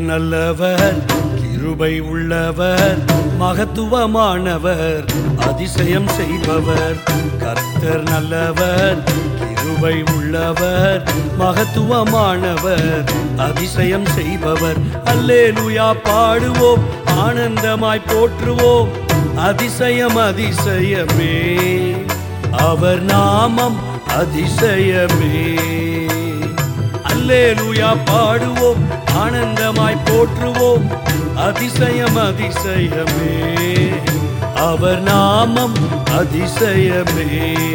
நல்லவர் கிருபை உள்ளவர் மகத்துவமானவர் அதிசயம் செய்பவர் கர்த்தர் நல்லவர் கிருபை உள்ளவர் மகத்துவமானவர் அதிசயம் செய்பவர் அல்லேலுயா பாடுவோம் ஆனந்தமாய் போற்றுவோம் அதிசயம் அதிசயமே அவர் நாமம் அதிசயமே அல்லேலூயா பாடுவோம் ஆனந்தமாய் போற்றுவோம் அதிசயம் அதிசயமே அவர் நாமம் அதிசயமே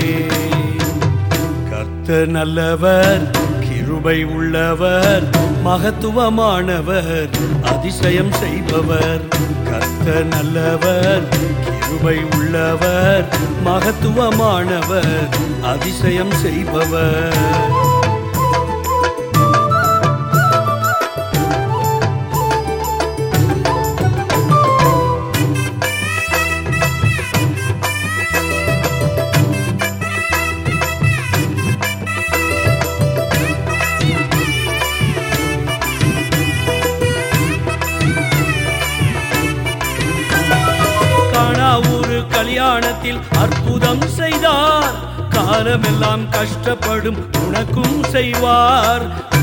கர்த்தர் நல்லவர் கிருபை உள்ளவர் மகத்துவமானவர் அதிசயம் செய்பவர் கர்த்தர் நல்லவர் கிருபை உள்ளவர் மகத்துவமானவர் அதிசயம் செய்பவர் காணா ஒரு கல்யாணத்தில் அற்புதம் செய்தார் காலமெல்லாம் கஷ்டப்படும் உனக்கும் செய்வார்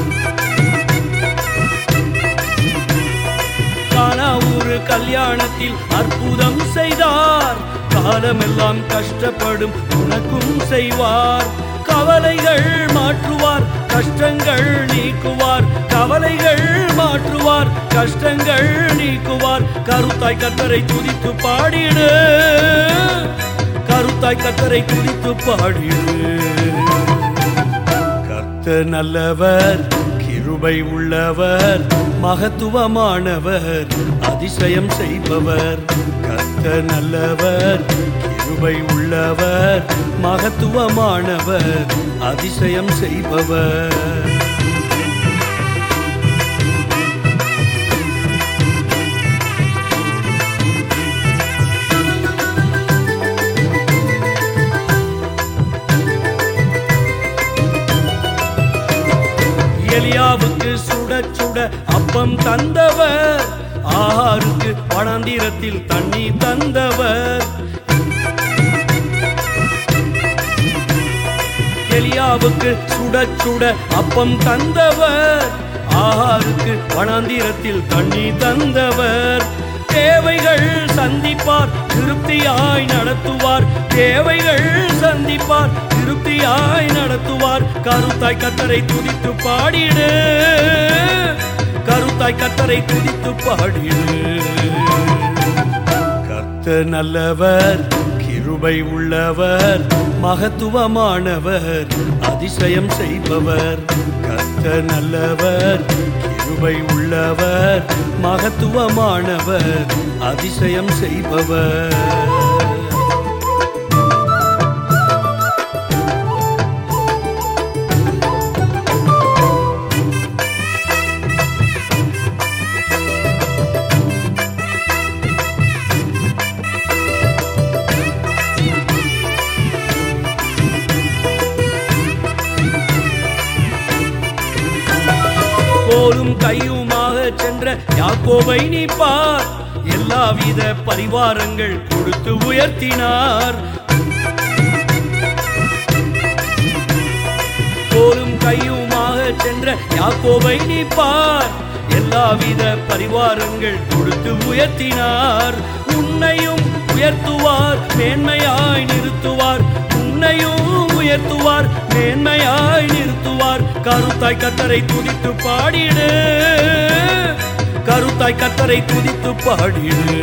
காணா ஒரு கல்யாணத்தில் அற்புதம் செய்தார் காலமெல்லாம் கஷ்டப்படும் உனக்கும் செய்வார் கவலைகள் மாற்றுவார் கஷ்டங்கள் நீக்குவார் கவலைகள் மாற்றுவார் கஷ்டங்கள் நீக்குவார் கருத்தாய் கத்தரை துதித்து பாடிடு கருத்தாய் கத்தரை துதித்து பாடிடு கர்த்தர் நல்லவர் கிருபை உள்ளவர் மகத்துவமானவர் அதிசயம் செய்பவர் கர்த்தர் நல்லவர் கிருபை உள்ளவர் மகத்துவமானவர் அதிசயம் செய்பவர் எலியாவுக்கு சுட சுட அப்பம் தந்தவர் ஆகாருக்கு பணந்திரத்தில் தண்ணி தந்தவர் எலியாவுக்கு சுட சுட அப்பம் தந்தவர் ஆகாருக்கு பணந்திரத்தில் தண்ணி தந்தவர் தேவைகள் சந்திப்பார் திருப்தியாய் நடத்துவார் தேவைகள் சந்திப்பார் திருப்தியாய் நடத்துவார் கருத்தாய் கத்தரை துதித்து பாடிடு கருத்தாய் கத்தரை துதித்து பாடிடு கர்த்தர் நல்லவர் கிருபை உள்ளவர் மகத்துவமானவர் அதிசயம் செய்பவர் கர்த்தர் நல்லவர் கிருபை உள்ளவர் மகத்துவமானவர் அதிசயம் செய்பவர் கோலும் கையுமாக சென்ற யாக்கோபை நீப்பார் எல்லாவித பரிவாரங்கள் கொடுத்து உயர்த்தினார் கோலும் கையுமாக சென்ற யாக்கோபை நீப்பார் எல்லாவித பரிவாரங்கள் கொடுத்து உயர்த்தினார் உன்னையும் உயர்த்துவார் மேன்மையாய் நிறுத்துவார் உன்னையும் உயர்த்துவார் மேன்மையாய் நிறுத்துவார் கருத்தாய் கத்தரை துதித்து பாடிடு கருத்தாய் கத்தரை துதித்து பாடிடு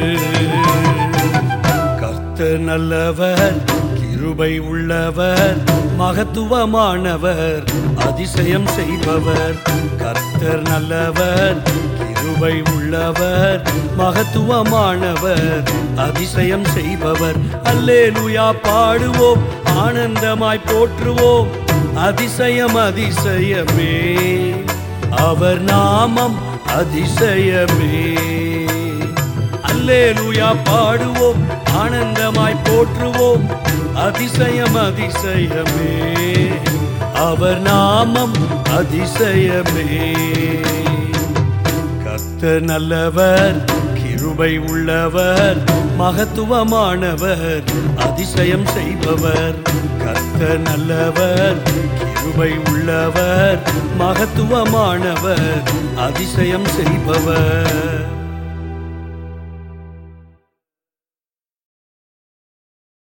கர்த்தர் நல்லவர் கிருபை உள்ளவர் மகத்துவமானவர் அதிசயம் செய்பவர் கர்த்தர் நல்லவர் கிருபை உள்ளவர் மகத்துவமானவர் அதிசயம் செய்பவர் அல்லேலுயா பாடுவோம் ஆனந்தமாய் போற்றுவோம் அதிசயம் அதிசயமே அவர் நாமம் அதிசயமே அல்லேலூயா பாடுவோம் ஆனந்தமாய் போற்றுவோம் அதிசயம் அதிசயமே அவர் நாமம் அதிசயமே கர்த்தர் நல்லவர் கிருபை உள்ளவர் மகத்துவமானவர் அதிசயம் செய்பவர் கர்த்தர் நல்லவர் கிருபை உள்ளவர் மகத்துவமானவர் அதிசயம் செய்பவர்